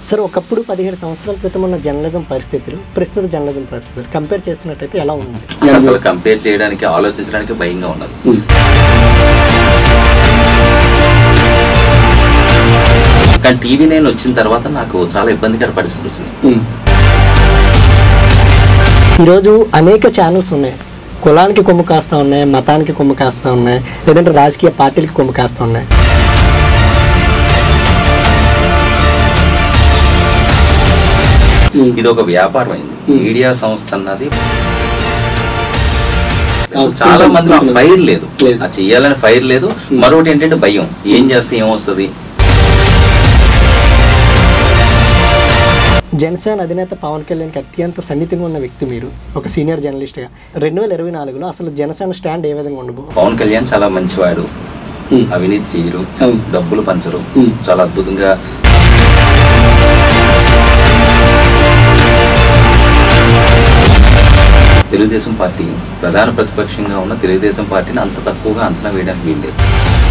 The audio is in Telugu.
సరే ఒకప్పుడు పదిహేడు సంవత్సరాల క్రితం ఉన్న జర్నలిజం పరిస్థితులు ప్రస్తుత జర్నలిజం పరిస్థితులు కంపేర్ చేస్తున్నట్టయితే ఎలా ఉంది అసలు కంపేర్ చేయడానికి ఆలోచించడానికి భయంగా ఉన్నది కానీ టీవీ నైన్ వచ్చిన తర్వాత నాకు చాలా ఇబ్బందికర పరిస్థితి వచ్చింది ఈరోజు అనేక ఛానల్స్ ఉన్నాయి కులానికి కొమ్ము కాస్తా ఉన్నాయి మతానికి కొమ్ము కాస్తా ఉన్నాయి లేదంటే రాజకీయ పార్టీలకి కొమ్ము కాస్తా ఉన్నాయి ఇది ఒక వ్యాపారం అయింది మీడియా సంస్థ అన్నది అవును. చాలా మంది ఆ ఫైర్ లేదు లేదు. ఆ చెయ్యాలని ఫైర్ లేదు మరొకటి ఏంటంటే భయం ఏం చేస్తే ఏమొస్తుంది జనసేన అధినేత పవన్ కళ్యాణ్కి అత్యంత సన్నిహితంగా ఉన్న వ్యక్తి మీరు ఒక సీనియర్ జర్నలిస్ట్గా రెండు వేల ఇరవై నాలుగులో అసలు జనసేన స్టాండ్ ఏ విధంగా ఉండబో పవన్ కళ్యాణ్ చాలా మంచివాడు Hmm. అవినీతి చేయరు అవును. డబ్బులు పంచరు Hmm. చాలా అద్భుతంగా తెలుగుదేశం పార్టీ ప్రధాన ప్రతిపక్షంగా ఉన్న తెలుగుదేశం పార్టీని అంత తక్కువగా అంచనా వేయడానికి వీల్లేదు